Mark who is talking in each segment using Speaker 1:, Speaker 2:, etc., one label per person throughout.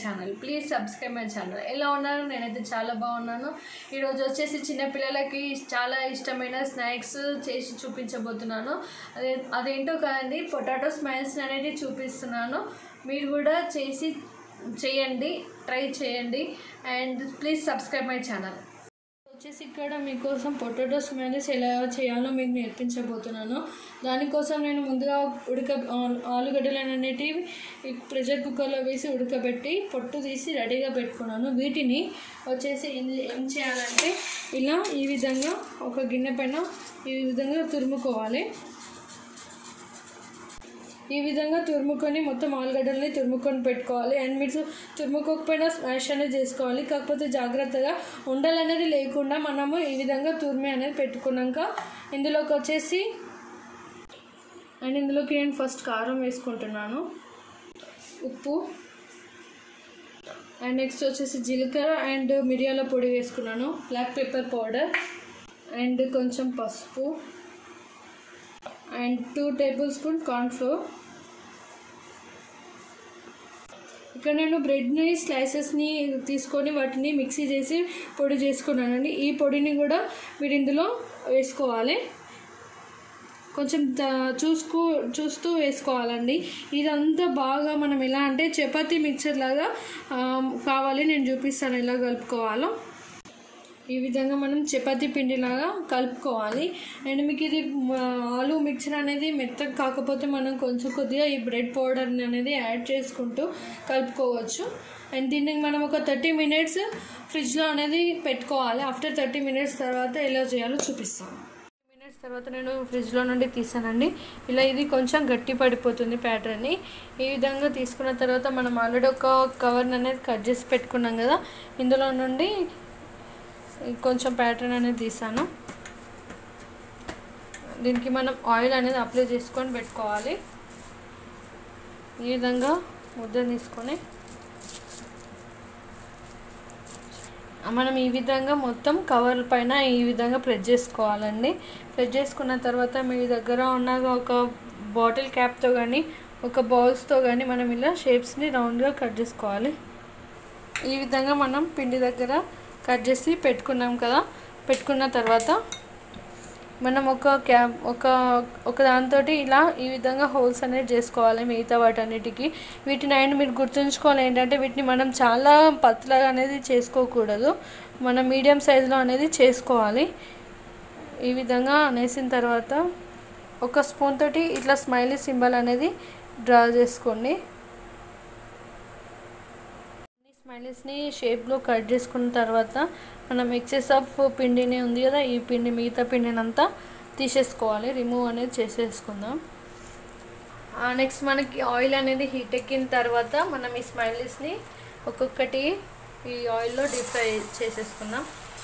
Speaker 1: channel please subscribe my channel ఎలా ఉన్నారు నేనైతే చాలా బాగున్నాను ఈరోజు వచ్చేసి చిన్నపిల్లలకి చాలా ఇష్టమైన స్నాక్స్ చేసి చూపించబోతున్నాను అదే అదేంటో కాదండి పొటాటో స్మైల్స్ అనేది చూపిస్తున్నాను మీరు కూడా చేసి చేయండి ట్రై చేయండి and please subscribe my channel వచ్చేసి ఇక్కడ మీకోసం పొటాటో స్మైలీస్ ఎలా చేయాలో మీకు నేర్పించబోతున్నాను దానికోసం నేను ముందుగా ఉడక ఆ- ఆలుగడ్డలు అనేటివి ఈ ప్రెషర్ కుక్కర్లో వేసి ఉడకబెట్టి పొట్టు తీసి రెడీగా పెట్టుకున్నాను వీటిని వచ్చేసి ఏం ఏం చేయాలంటే ఇలా ఈ విధంగా ఒక గిన్నె పైన ఈ విధంగా తురుముకోవాలి ఈ విధంగా తురుముకొని మొత్తం ఆలుగడ్డల్ని తురుముకొని పెట్టుకోవాలి అండ్ మీరు తురుముకోకపోయినా స్మాష్ అనేది చేసుకోవాలి కాకపోతే జాగ్రత్తగా ఉండలు అనేది లేకుండా మనము ఈ విధంగా తురిమి అనేది పెట్టుకున్నాక ఇందులోకి వచ్చేసి అండ్ ఇందులోకి నేను ఫస్ట్ కారం వేసుకుంటున్నాను ఉప్పు అండ్ నెక్స్ట్ వచ్చేసి జీలకర్ర అండ్ మిరియాల పొడి వేసుకున్నాను బ్లాక్ పెప్పర్ పౌడర్ అండ్ కొంచెం పసుపు and two tablespoon cornflour ఇక్కడ నేను బ్రెడ్ని స్లైసెస్ని తీసుకొని వాటిని మిక్సీ చేసి పొడి చేసుకున్నానండి ఈ పొడిని కూడా మీరు ఇందులో వేసుకోవాలి కొంచెం త- చూసుకో చూస్తూ వేసుకోవాలండి ఇదంతా బాగా మనం ఎలా అంటే చపాతీ మిక్చర్ లాగా ఆ, కావాలి నేను చూపిస్తాను ఎలా కలుపుకోవాలో ఈ విధంగా మనం చపాతీ పిండిలాగా కలుపుకోవాలి అండ్ మీకు ఇది ఆ, ఆలు మిక్చర్ అనేది మెత్తగా కాకపోతే మనం కొంచెం కొద్దిగా ఈ బ్రెడ్ పౌడర్ అనేది యాడ్ చేసుకుంటూ కలుపుకోవచ్చు అండ్ దీన్ని మనం ఒక థర్టీ మినిట్స్ ఫ్రిడ్జ్లో అనేది పెట్టుకోవాలి ఆఫ్టర్ థర్టీ మినిట్స్ తర్వాత ఎలా చేయాలో చూపిస్తాను మినిట్స్ తర్వాత నేను ఫ్రిడ్జ్లో నుండి తీసానండి ఇలా ఇది కొంచెం గట్టి పడిపోతుంది ప్యాటర్న్ని ఈ విధంగా తీసుకున్న తర్వాత మనం ఆల్రెడీ ఒక కవర్ అనేది కట్ చేసి పెట్టుకున్నాం కదా ఇందులో నుండి కొంచెం ప్యాటర్న్ అనేది తీసాను దీనికి మనం ఆయిల్ అనేది అప్లై చేసుకొని పెట్టుకోవాలి ఈ విధంగా ముద్ద తీసుకొని మనం ఈ విధంగా మొత్తం కవర్ పైన ఈ విధంగా ప్రెస్ చేసుకోవాలండి ప్రెస్ చేసుకున్న తర్వాత మీ దగ్గర ఉన్న ఒక బాటిల్ క్యాప్తో కానీ ఒక బౌల్స్తో కానీ మనం ఇలా షేప్స్ని రౌండ్గా కట్ చేసుకోవాలి ఈ విధంగా మనం పిండి దగ్గర కట్ చేసి పెట్టుకున్నాం కదా పెట్టుకున్న తర్వాత మనం ఒక క్యాప్ ఒక ఒక దాంతో ఇలా ఈ విధంగా హోల్స్ అనేది చేసుకోవాలి మిగతా వాటన్నిటికీ వీటిని అండ్ మీరు గుర్తుంచుకోవాలి ఏంటంటే వీటిని మనం చాలా పతలాగా అనేది చేసుకోకూడదు మనం మీడియం సైజులో అనేది చేసుకోవాలి ఈ విధంగా అనేసిన తర్వాత ఒక స్పూన్ తోటి ఇట్లా స్మైలీ సింబల్ అనేది డ్రా చేసుకోండి స్మైలీస్ని షేప్లో కట్ చేసుకున్న తర్వాత మనం ఎక్సెస్ ఆఫ్ పిండిని ఉంది కదా ఈ పిండి మిగతా పిండిని అంతా తీసేసుకోవాలి రిమూవ్ అనేది చేసేసుకుందాం నెక్స్ట్ మనకి ఆయిల్ అనేది హీట్ ఎక్కిన తర్వాత మనం ఈ స్మైలీస్ని ఒక్కొక్కటి ఈ ఆయిల్లో డీప్ ఫ్రై చేసేసుకుందాం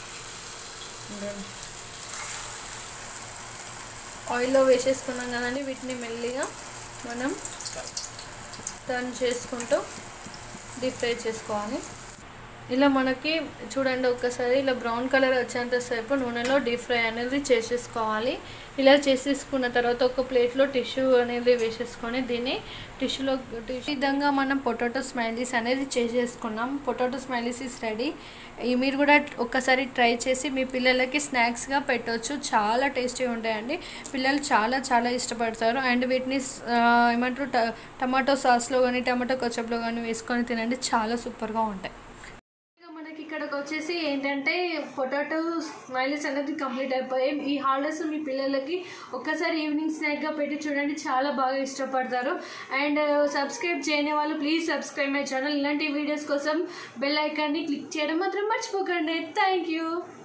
Speaker 1: ఆయిల్లో వేసేసుకున్నాం కదండి వీటిని మెల్లిగా మనం టర్న్ చేసుకుంటూ డీప్ ఫ్రై చేసుకోవాలి ఇలా మనకి చూడండి ఒక్కసారి ఇలా బ్రౌన్ కలర్ వచ్చేంత సేపు నూనెలో డీప్ ఫ్రై అనేది చేసేసుకోవాలి ఇలా చేసేసుకున్న తర్వాత ఒక ప్లేట్లో టిష్యూ అనేది వేసేసుకొని దీన్ని టిష్యూలో టిష్యూ విధంగా మనం పొటాటో స్మైలీస్ అనేది చేసేసుకున్నాం పొటాటో స్మైలీస్ ఇస్ రెడీ ఈ మీరు కూడా ఒక్కసారి ట్రై చేసి మీ పిల్లలకి స్నాక్స్గా పెట్టవచ్చు చాలా టేస్టీ ఉంటాయండి పిల్లలు చాలా చాలా ఇష్టపడతారు అండ్ వీటిని ఆ, ఏమంటారు ట- టమాటో సాస్లో కానీ టమాటో కచప్లో కానీ వేసుకొని తినండి చాలా సూపర్గా ఉంటాయి ఇక మనకి ఇక్కడికి వచ్చేసి ఏంటంటే పొటాటో స్మైలీస్ అనేది కంప్లీట్ అయిపోయాయి ఈ హాలిడేస్ మీ పిల్లలకి ఒక్కసారి ఈవినింగ్ స్నాక్గా పెట్టి చూడండి చాలా బాగా ఇష్టపడతారు అండ్ సబ్స్క్రైబ్ చేయని వాళ్ళు ప్లీజ్ సబ్స్క్రైబ్ మై ఛానల్ ఇలాంటి వీడియోస్ కోసం బెల్ ఐకాన్ని క్లిక్ చేయడం మాత్రం మర్చిపోకండి థ్యాంక్ యూ